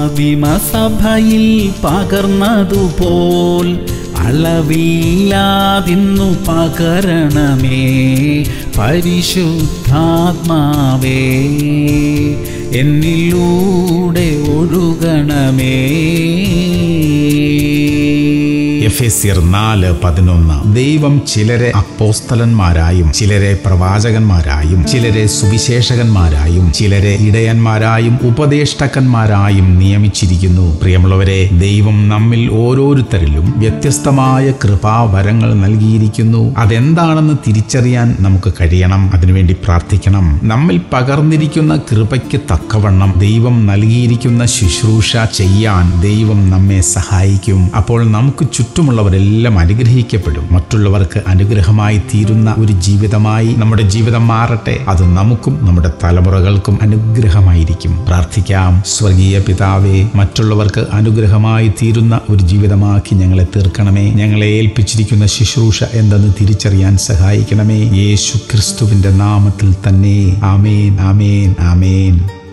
ആദിമസഭയിൽ പകർന്നതുപോൽ അളവില്ലാതിന്നു പകരണമേ പരിശുദ്ധാത്മാവേ എന്നിലൂടെ ഒഴുകണമേ എഫേസ്യർ നാല് പതിനൊന്ന് ദൈവം ചിലരെ അപ്പോസ്തലന്മാരായും ചിലരെ പ്രവാചകന്മാരായും ചിലരെ സുവിശേഷകന്മാരായും ചിലരെ ഇടയന്മാരായും ഉപദേഷ്ടക്കന്മാരായും നിയമിച്ചിരിക്കുന്നു പ്രിയമുള്ളവരെ ദൈവം നമ്മിൽ ഓരോരുത്തരിലും വ്യത്യസ്തമായ കൃപാവരങ്ങൾ നൽകിയിരിക്കുന്നു അതെന്താണെന്ന് തിരിച്ചറിയാൻ നമുക്ക് കഴിയണം അതിനുവേണ്ടി പ്രാർത്ഥിക്കണം നമ്മിൽ പകർന്നിരിക്കുന്ന കൃപയ്ക്ക് തക്കവണ്ണം ദൈവം നൽകിയിരിക്കുന്ന ശുശ്രൂഷ ചെയ്യാൻ ദൈവം നമ്മെ സഹായിക്കും അപ്പോൾ നമുക്ക് ചുറ്റുമുള്ളവരെല്ലാം അനുഗ്രഹിക്കപ്പെടും മറ്റുള്ളവർക്ക് അനുഗ്രഹമായി തീരുന്ന ഒരു ജീവിതമായി നമ്മുടെ ജീവിതം മാറട്ടെ അത് നമുക്കും നമ്മുടെ തലമുറകൾക്കും അനുഗ്രഹമായിരിക്കും പ്രാർത്ഥിക്കാം സ്വർഗീയ പിതാവേ മറ്റുള്ളവർക്ക് അനുഗ്രഹമായി തീരുന്ന ഒരു ജീവിതമാക്കി ഞങ്ങളെ തീർക്കണമേ ഞങ്ങളെ ഏൽപ്പിച്ചിരിക്കുന്ന ശുശ്രൂഷ എന്തെന്ന് തിരിച്ചറിയാൻ സഹായിക്കണമേ യേശു ക്രിസ്തുവിന്റെ നാമത്തിൽ തന്നെ ആമേൻ ആമേൻ ആമേൻ